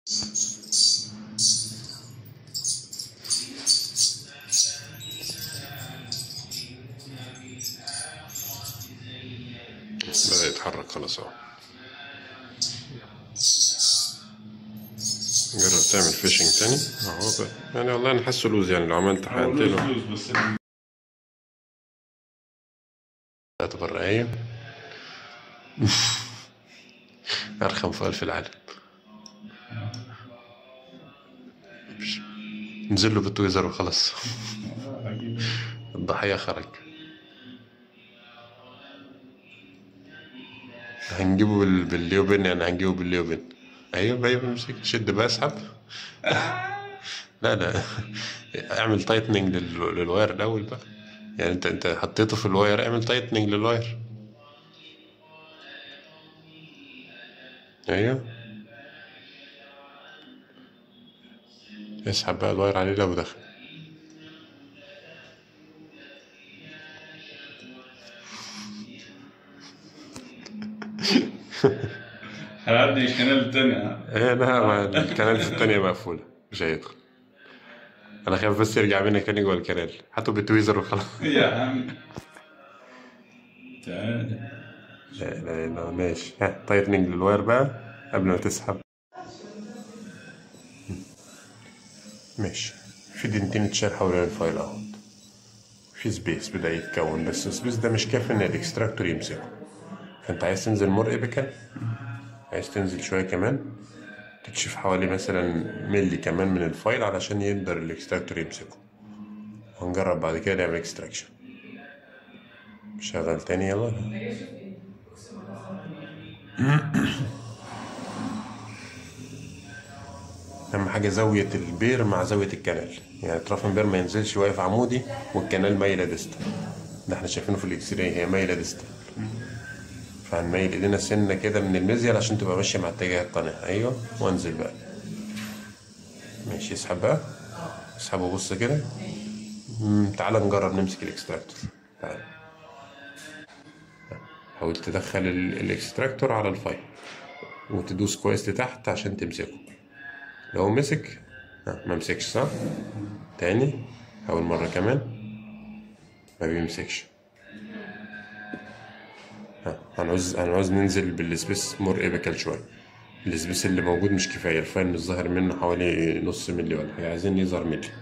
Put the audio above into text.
بدأ يتحرك خلاص اهو جرب تعمل فيشنج تاني اهو بقى يعني والله انا حاسه لوز يعني لو عملت حقنت له بس ثلاثة برقية أرخم فؤال في العالم نزل له بالتويزر وخلاص الضحية خرج هنجيبه بال... بالليوبن يعني هنجيبه بالليوبن ايوه ايوه امسك شد بقى اسحب لا لا اعمل تايتنينج لل... للواير الاول بقى يعني انت انت حطيته في الواير اعمل تايتنينج للواير ايوه اسحب بقى الواير عليه لو دخل هنعدي القناة التانية ايه لا ما الكنال التانية مقفولة مش هيدخل انا خايف بس يرجع منك تاني جوه الكنال حطه بالتويزر وخلاص يا عم تعال لا لا لا ماشي ها تايتنينج للواير بقى قبل ما تسحب ماشي في دنتين اتشال حوالين الفايل اهو في سبيس بدأ يتكون بس السبيس ده مش كافي ان الاكستراكتور يمسكه فانت عايز تنزل مور ايبيكال عايز تنزل شوية كمان تكشف حوالي مثلا ملي كمان من الفايل علشان يقدر الاكستراكتور يمسكه هنجرب بعد كده نعمل اكستراكشن شغل تاني يلا اهم حاجه زاويه البير مع زاويه الكنال يعني اطراف البير ما ينزلش واقف عمودي والكنال مايله ديستال ده احنا شايفينه في الاكس راي هي مايله ديستال فهنميل ايدينا سنه كده من الميزيال عشان تبقى ماشيه مع اتجاه القناه ايوه وانزل بقى ماشي اسحب بقى اسحب وبص كده مم، تعال نجرب نمسك الاكستراكتور تعال حاول تدخل ال- الاكستراكتور على الفايل وتدوس كويس لتحت عشان تمسكه لو مسك ها ما مسكش صح تاني حاول مرة كمان ما بيمسكش ها هنعوز هنعوز ننزل بالسبيس مور ايبيكال شوية السبيس اللي موجود مش كفاية الفايل مش ظاهر منه حوالي نص ملي ولا حاجة عايزين يظهر ملي